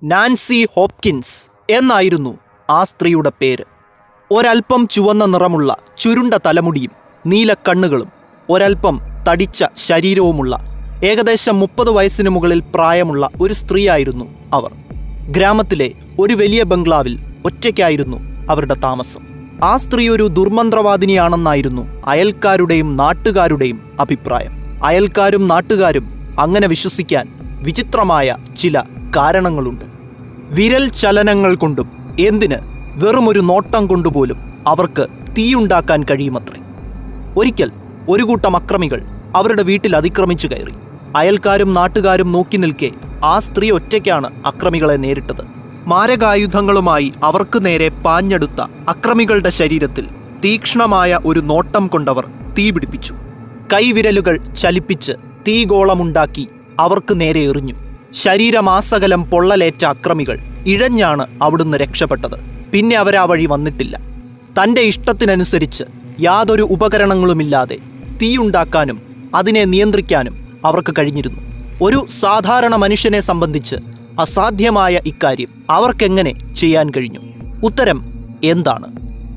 Nancy Hopkins എന്നായിരുന്നു ആ സ്ത്രീയുടെ പേര് ഒരൽപ്പം ചുവന്ന നിറമുള്ള ചുരുണ്ട തലമുടിയും നീല കണ്ണുകളും ഒരൽപ്പം തടിച്ച ശരീരവുമുള്ള ഏകദേശം മുപ്പത് വയസ്സിന് മുകളിൽ പ്രായമുള്ള ഒരു സ്ത്രീയായിരുന്നു അവർ ഗ്രാമത്തിലെ ഒരു വലിയ ബംഗ്ലാവിൽ ഒറ്റയ്ക്കായിരുന്നു അവരുടെ താമസം ആ സ്ത്രീ ഒരു ദുർമന്ത്രവാദിനിയാണെന്നായിരുന്നു അയൽക്കാരുടെയും നാട്ടുകാരുടെയും അഭിപ്രായം അയൽക്കാരും നാട്ടുകാരും അങ്ങനെ വിശ്വസിക്കാൻ വിചിത്രമായ ചില കാരണങ്ങളുണ്ട് വിരൽ ചലനങ്ങൾ കൊണ്ടും എന്തിന് വെറുമൊരു നോട്ടം കൊണ്ടുപോലും അവർക്ക് തീയുണ്ടാക്കാൻ കഴിയുമത്രേ ഒരിക്കൽ ഒരു കൂട്ടം അക്രമികൾ അവരുടെ വീട്ടിൽ അതിക്രമിച്ചു കയറി അയൽക്കാരും നാട്ടുകാരും നോക്കി നിൽക്കെ ആ സ്ത്രീ ഒറ്റയ്ക്കാണ് അക്രമികളെ നേരിട്ടത് മാരകായുധങ്ങളുമായി അവർക്ക് നേരെ പാഞ്ഞെടുത്ത അക്രമികളുടെ ശരീരത്തിൽ തീക്ഷ്ണമായ ഒരു നോട്ടം കൊണ്ടവർ തീ പിടിപ്പിച്ചു കൈവിരലുകൾ ചലിപ്പിച്ച് തീഗോളമുണ്ടാക്കി അവർക്ക് നേരെ എറിഞ്ഞു ശരീരമാസകലം പൊള്ളലേറ്റ അക്രമികൾ ഇഴഞ്ഞാണ് അവിടുന്ന് രക്ഷപ്പെട്ടത് പിന്നെ അവരാ വഴി വന്നിട്ടില്ല തൻ്റെ ഇഷ്ടത്തിനനുസരിച്ച് യാതൊരു ഉപകരണങ്ങളുമില്ലാതെ തീയുണ്ടാക്കാനും അതിനെ നിയന്ത്രിക്കാനും അവർക്ക് കഴിഞ്ഞിരുന്നു ഒരു സാധാരണ മനുഷ്യനെ സംബന്ധിച്ച് അസാധ്യമായ ഇക്കാര്യം അവർക്കെങ്ങനെ ചെയ്യാൻ കഴിഞ്ഞു ഉത്തരം എന്താണ്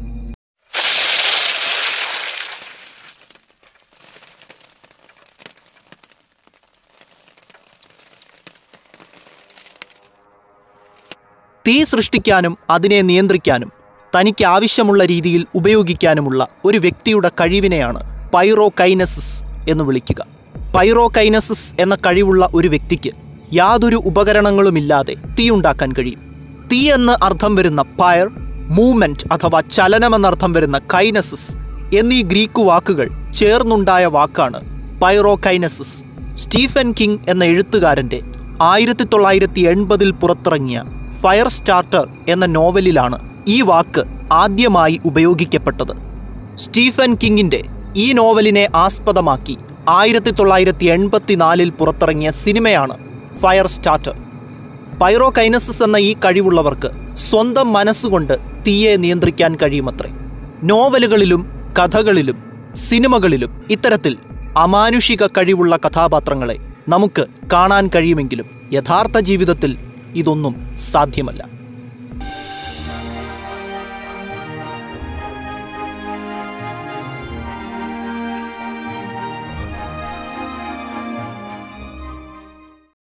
തീ സൃഷ്ടിക്കാനും അതിനെ നിയന്ത്രിക്കാനും തനിക്ക് ആവശ്യമുള്ള രീതിയിൽ ഉപയോഗിക്കാനുമുള്ള ഒരു വ്യക്തിയുടെ കഴിവിനെയാണ് പൈറോകൈനസിസ് എന്ന് വിളിക്കുക പൈറോകൈനസിസ് എന്ന കഴിവുള്ള ഒരു വ്യക്തിക്ക് യാതൊരു ഉപകരണങ്ങളുമില്ലാതെ തീ ഉണ്ടാക്കാൻ കഴിയും തീ എന്ന് അർത്ഥം വരുന്ന പയർ മൂവ്മെന്റ് അഥവാ ചലനമെന്നർത്ഥം വരുന്ന കൈനസിസ് എന്നീ ഗ്രീക്ക് വാക്കുകൾ ചേർന്നുണ്ടായ വാക്കാണ് പൈറോകൈനസിസ് സ്റ്റീഫൻ കിങ് എന്ന എഴുത്തുകാരൻ്റെ ആയിരത്തി തൊള്ളായിരത്തി എൺപതിൽ പുറത്തിറങ്ങിയ ഫയർ സ്റ്റാർട്ടർ എന്ന നോവലിലാണ് ഈ വാക്ക് ആദ്യമായി ഉപയോഗിക്കപ്പെട്ടത് സ്റ്റീഫൻ കിങ്ങിൻ്റെ ഈ നോവലിനെ ആസ്പദമാക്കി ആയിരത്തി തൊള്ളായിരത്തി എൺപത്തിനാലിൽ പുറത്തിറങ്ങിയ സിനിമയാണ് ഫയർ സ്റ്റാർട്ടർ പൈറോകൈനസിസ് എന്ന ഈ കഴിവുള്ളവർക്ക് സ്വന്തം മനസ്സുകൊണ്ട് തീയെ നിയന്ത്രിക്കാൻ കഴിയുമത്രേ നോവലുകളിലും കഥകളിലും സിനിമകളിലും ഇത്തരത്തിൽ അമാനുഷിക കഴിവുള്ള കഥാപാത്രങ്ങളെ നമുക്ക് കാണാൻ കഴിയുമെങ്കിലും യഥാർത്ഥ ജീവിതത്തിൽ ഇതൊന്നും സാധ്യമല്ല